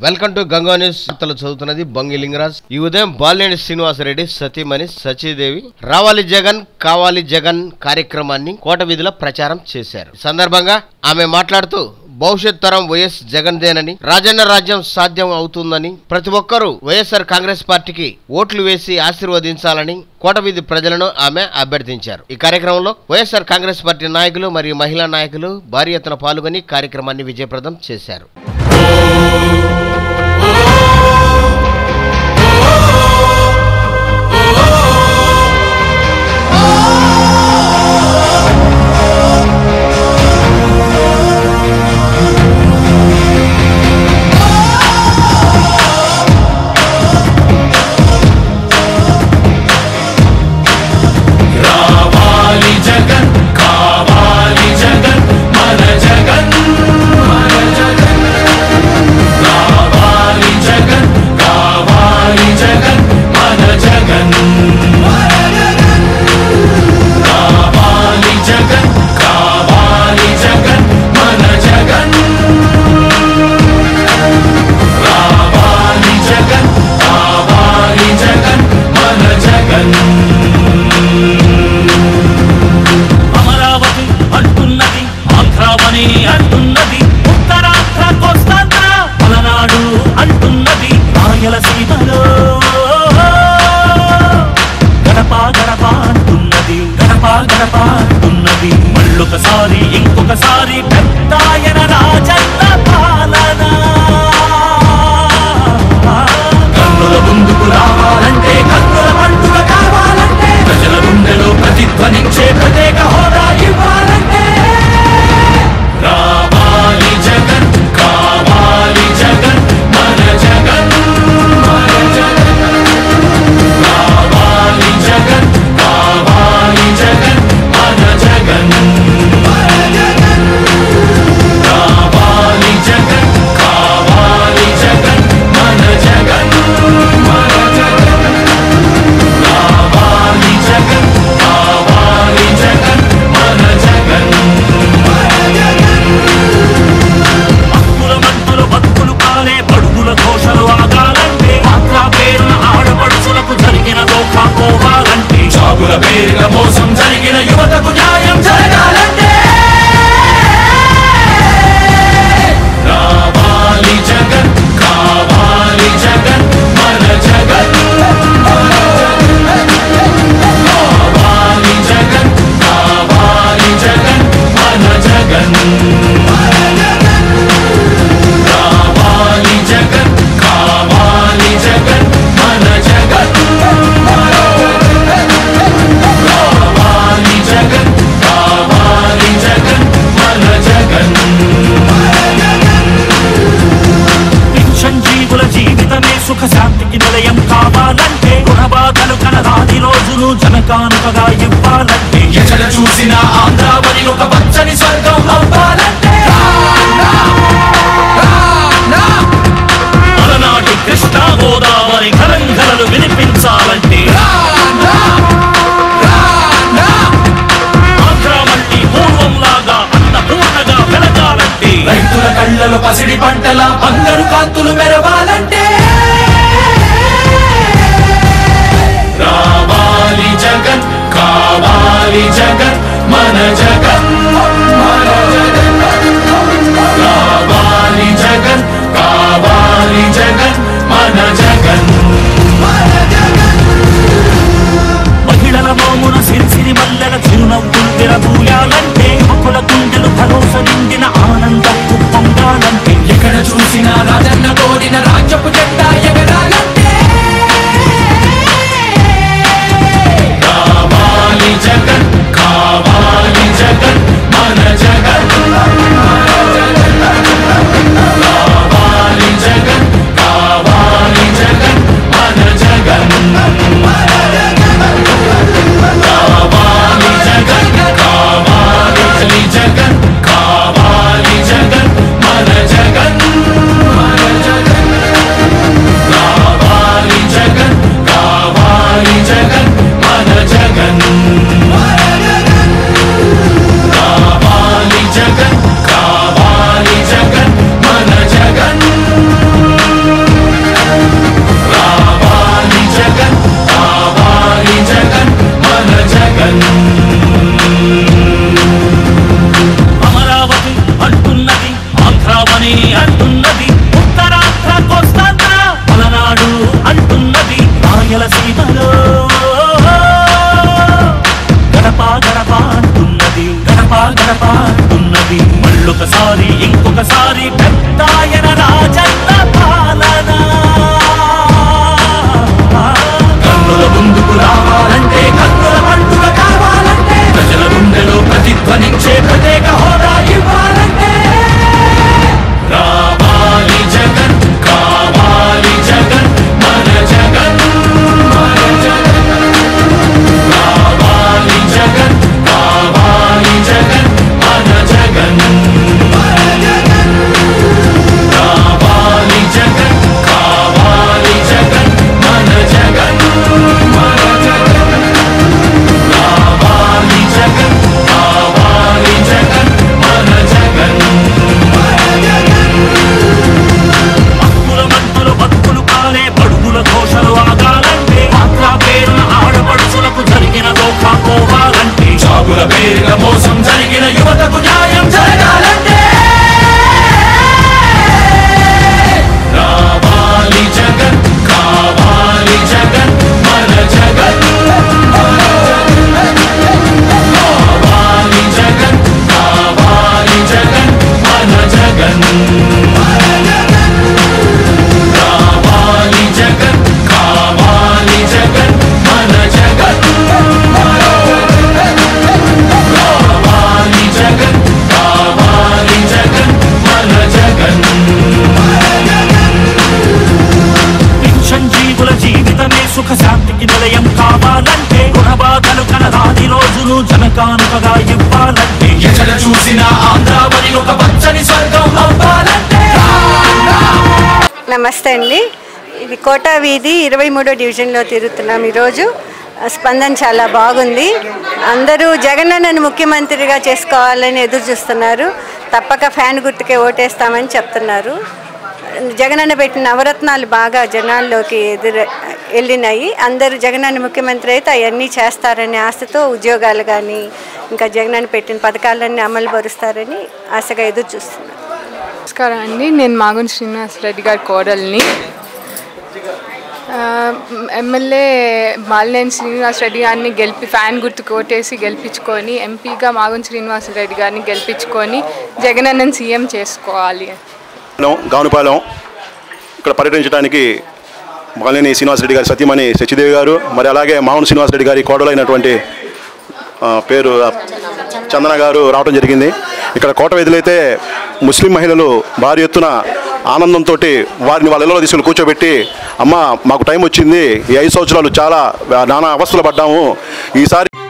welcome to Ganga news వార్తలు చదువుతున్నది బంగి లింగరాజ్ ఈ ఉదయం బాలినేని శ్రీనివాసరెడ్డి సతీమణి సచీదేవి రావాలి జగన్ కావాలి జగన్ కార్యక్రమాన్ని కోట వీధిలో ప్రచారం చేశారు ఈ సందర్భంగా ఆమె మాట్లాడుతూ భవిష్యత్ తరం వైఎస్ జగన్దేనని రాజన్న రాజ్యం సాధ్యం అవుతుందని ప్రతి ఒక్కరూ వైఎస్ఆర్ కాంగ్రెస్ పార్టీకి ఓట్లు వేసి ఆశీర్వదించాలని కోటవీధి ప్రజలను ఆమె అభ్యర్థించారు ఈ కార్యక్రమంలో వైఎస్ఆర్ కాంగ్రెస్ పార్టీ నాయకులు మరియు మహిళా నాయకులు భారీ ఎత్తున పాల్గొని కార్యక్రమాన్ని విజయప్రదం చేశారు రావాలి జగన్ కావాలి జగన్ మన జగన్ మన జగన్ రావాలి జగన్ కావాలి జగన్ మన జగన్ రావాలి జగన్ కావాలి జగన్ మన జగన్ రావాలి జగన్ కావాలి జగన్ మన జగన్ అమరావతి అంటున్నది ఆంధ్రావని అంటున్నది ఉత్తరాంధ్ర కోస్తాంధ్ర పలనాడు అంటున్నది రాయలసీమలో గడప గడప అంటున్నది గడప గడప అంటున్నది మళ్ళొకసారి ఇంకొకసారి పెద్దాయన రాజన్న పాలన కన్నుల ముందుకు రావాలంటే కన్నుల పండుగ కావాలంటే ప్రజల గుండెలో ప్రతిధ్వనించే ప్రత్యేక హోదా ఇవ్వాలంటే రావాలి జగన్ కావాలి జగన్ మన జగన్ మన జగన్ రావాలి జగన్ కావాలి జగన్ మన జగన్ మన జగన్ రావాలి జగన్ కావాలి జగన్ మన జగన్ మన జగన్ రావాలి జగన్ కావాలి జగన్ మన జగన్ మన జగన్ హక్కుల మంతులు బతుకులు కాలే బడుగుల ఘోషలు ఆగాలంటే ఆంధ్ర పేరున ఆడపడుచులకు జరిగిన దోఖా పోవాలంటే చాగుల పేరున మోసం జరిగిన యువతకు న్యాయం జరగాలంటే రావాలి జగన్ కావాలి జగన్ మన జగన్ మన జగన్ కావాలి జగన్ కావాలి జగన్ మన జగన్ మన జగన్ రావాలి జగన్ కావాలి జగన్ మన జగన్ మన జగన్ కావాలి జగన్ కావాలి జగన్ మన జగన్ మన జగన్ పింఛన్ జీవుల జీవితమే సుఖ శాంతికి నిలయం కావాలంటే గుణబాధలు కనరాని రోజులు జనకానుకగా ఇవ్వాలంటే ఎక్కడ చూసినా ఆంధ్రావని ఒక పచ్చని స్వర్గం అవ్వాలంటే అలనాటి కృష్ణా గోదావరి కలంకరలు వినిపించాలంటే ఆంధ్ర మళ్ళీ పూర్వంలాగా అన్నపూర్ణగా వెలగాలంటే రైతుల కళ్ళలో పసిడి పంటల బంగారు కాంతులు మెరవాలంటే రావాలి జగన్ కావాలి జగన్ మన జగన్ మన జగన్ రావాలి జగన్ కావాలి జగన్ మన జగన్ మన జగన్ మహిళల మోమున సిరిసిరి మల్లెల చిరునవ్వులు విరబూయాలంటే యువకుల గుండెలు భరోస నిండిన ఆనందం పొంగాలంటే ఎక్కడ చూసినా రాజన్న కోరిన రాజ్యం గుండెల్లో గడప గడప అంటున్నది గడప గడప అంటున్నది మళ్ళొకసారి ఇంకొకసారి పెద్దాయన రాజన్న పాలన కన్నుల ముందుకు రావాలంటే కన్నుల పండుగ కావాలంటే ప్రజల గుండెలో ప్రతిధ్వనించే ప్రత్యేక హోదా ఇవ్వాలంటే రావాలి జగన్ కావాలి జగన్ మన జగన్ మన జగన్ కావాలి జగన్ కావాలి జగన్ మన జగన్ కావాలి జగన్ కావాలి జగన్ మన జగన్ మన జగన్ కావాలి జగన్ కావాలి జగన్ మన జగన్ హక్కుల మంతులు బతుకులు కాలే బడుగుల ఘోషలు ఆగాలంటే మాత్ర పేరున ఆడపడుచులకు జరిగిన దోఖా పోవాలంటే చాగుల పేరున మోసం జరిగిన యువతకు న్యాయం జరగాలంటే రావాలి జగన్ కావాలి జగన్ మన జగన్ కావాలి జగన్ కావాలి జగన్ మన జగన్ కావాలి జగన్ కావాలి జగన్ మన జగన్ కావాలి జగన్ కావాలి జగన్ మన జగన్ పింఛన్ జీవుల జీవితమే సుఖ శాంతికి నిలయం కావాలంటే గుణబాధలు కనరాని రోజులు జనకానుకగా ఇవ్వాలంటే ఎక్కడ చూసినా ఆంధ్రావని ఒక పచ్చని స్వర్గం అవ్వాలంటే నమస్తే అండి ఇది కోటా వీధి ఇరవై మూడో డివిజన్లో తిరుగుతున్నాం ఈరోజు ఆ, స్పందన చాలా బాగుంది అందరూ జగనన్నను ముఖ్యమంత్రిగా చేసుకోవాలని ఎదురు చూస్తున్నారు తప్పక ఫ్యాన్ గుర్తుకే ఓటేస్తామని చెప్తున్నారు జగనన్న పెట్టిన నవరత్నాలు బాగా జనాల్లోకి ఎదురు వెళ్ళినాయి అందరూ జగనన్న ముఖ్యమంత్రి అయితే అవన్నీ చేస్తారనే ఆశతో ఉద్యోగాలు కానీ ఇంకా జగనన్న పెట్టిన పథకాలన్నీ అమలు పరుస్తారని ఆశగా ఎదురు చూస్తున్నారు నమస్కారం అండి నేను మాగుంటి శ్రీనివాస్ రెడ్డి గారి కోడల్ని ఆ, ఎమ్మెల్యే మాలినేని శ్రీనివాస్ రెడ్డి గారిని గెలిపి ఫ్యాన్ గుర్తు కోటేసి గెలిపించుకొని ఎంపీగా మాగుంటి శ్రీనివాస్ రెడ్డి గారిని గెలిపించుకొని జగనన్నని సీఎం చేసుకోవాలి గానుపాలెం ఇక్కడ పర్యటించడానికి మాలిని శ్రీనివాసరెడ్డి గారి సతీమణి శశిదేవి గారు మరి అలాగే మామూలు శ్రీనివాసరెడ్డి గారి కోడలైనటువంటి ఆ, పేరు ఆ, చందన గారు రావడం జరిగింది ఇక్కడ కోట వెదిలైతే ముస్లిం మహిళలు భారీ ఎత్తున ఆనందంతో వారిని వాళ్ళ ఇళ్ళలో తీసుకుని కూర్చోబెట్టి అమ్మ మాకు టైం వచ్చింది ఈ ఐదు సంవత్సరాలు చాలా నానా అవస్థలు పడ్డాము ఈసారి